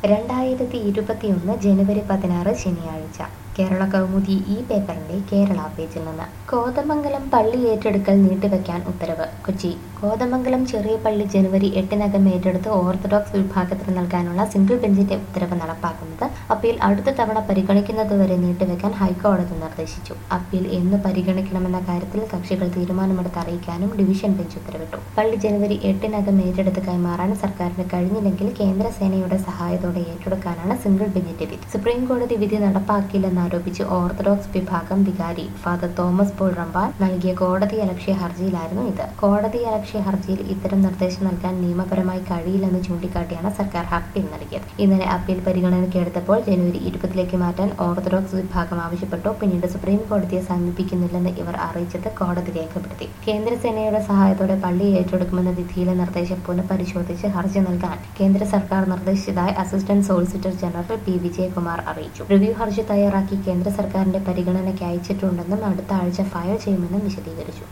രണ്ടായിരത്തി ഇരുപത്തിയൊന്ന് ജനുവരി പതിനാറ് ശനിയാഴ്ച കേരള കൗമുദി ഈ പേപ്പറിന്റെ കേരള പേജിൽ നിന്ന് കോതമംഗലം പള്ളി ഏറ്റെടുക്കൽ നീട്ടിവെക്കാൻ ഉത്തരവ് കൊച്ചി കോതമംഗലം ചെറിയ പള്ളി ജനുവരി എട്ടിനകം ഏറ്റെടുത്ത് ഓർത്തഡോക്സ് വിഭാഗത്തിന് നൽകാനുള്ള സിംഗിൾ ബെഞ്ചിന്റെ ഉത്തരവ് നടപ്പാക്കുന്നത് അപ്പീൽ അടുത്ത തവണ പരിഗണിക്കുന്നതുവരെ നീട്ടിവെക്കാൻ ഹൈക്കോടതി നിർദ്ദേശിച്ചു അപ്പീൽ എന്ന് പരിഗണിക്കണമെന്ന കാര്യത്തിൽ കക്ഷികൾ തീരുമാനമെടുത്ത് അറിയിക്കാനും ഡിവിഷൻ ബെഞ്ച് ഉത്തരവിട്ടു പള്ളി ജനുവരി എട്ടിനകം ഏറ്റെടുത്ത് കൈമാറാൻ സർക്കാരിന് കഴിഞ്ഞില്ലെങ്കിൽ കേന്ദ്രസേനയുടെ സഹായത്തോടെ ഏറ്റെടുക്കാനാണ് സിംഗിൾ ബെഞ്ചിന്റെ വിധി സുപ്രീം കോടതി വിധി നടപ്പാക്കില്ലെന്നാരോപിച്ച് ഓർത്തഡോക്സ് വിഭാഗം വികാരി ഫാദർ തോമസ് പോൾ റമ്പാൻ നൽകിയ കോടതി അലക്ഷ്യ ഹർജിയിലായിരുന്നു ഇത് കോടതി അലക്ഷ്യ ഹർജിയിൽ ഇത്തരം നിർദ്ദേശം നൽകാൻ നിയമപരമായി കഴിയില്ലെന്ന് ചൂണ്ടിക്കാട്ടിയാണ് സർക്കാർ അപ്പീൽ നൽകിയത് ഇന്നലെ അപ്പീൽ പരിഗണനയ്ക്ക് എടുത്തപ്പോൾ ജനുവരി ഇരുപതിലേക്ക് മാറ്റാൻ ഓർത്തഡോക്സ് വിഭാഗം ആവശ്യപ്പെട്ടു പിന്നീട് സുപ്രീം കോടതിയെ സമീപിക്കുന്നില്ലെന്ന് ഇവർ അറിയിച്ചത് കോടതി രേഖപ്പെടുത്തി കേന്ദ്രസേനയുടെ സഹായത്തോടെ പള്ളി ഏറ്റെടുക്കുമെന്ന വിധിയിലെ നിർദ്ദേശം പുനഃപരിശോധിച്ച് ഹർജി നൽകാൻ കേന്ദ്ര സർക്കാർ നിർദ്ദേശിച്ചതായി assistant solicitor general P Vijayakumar അറിയിച്ചു റിവ്യൂ ഹർജി തയ്യാറാക്കി കേന്ദ്ര സർക്കാരിന്റെ പരിഗണനയ്ക്ക് അയച്ചിട്ടുണ്ടെന്നും അടുത്ത ആഴ്ച ഫയൽ ചെയ്യുമെന്നും വിശദീകരിച്ചു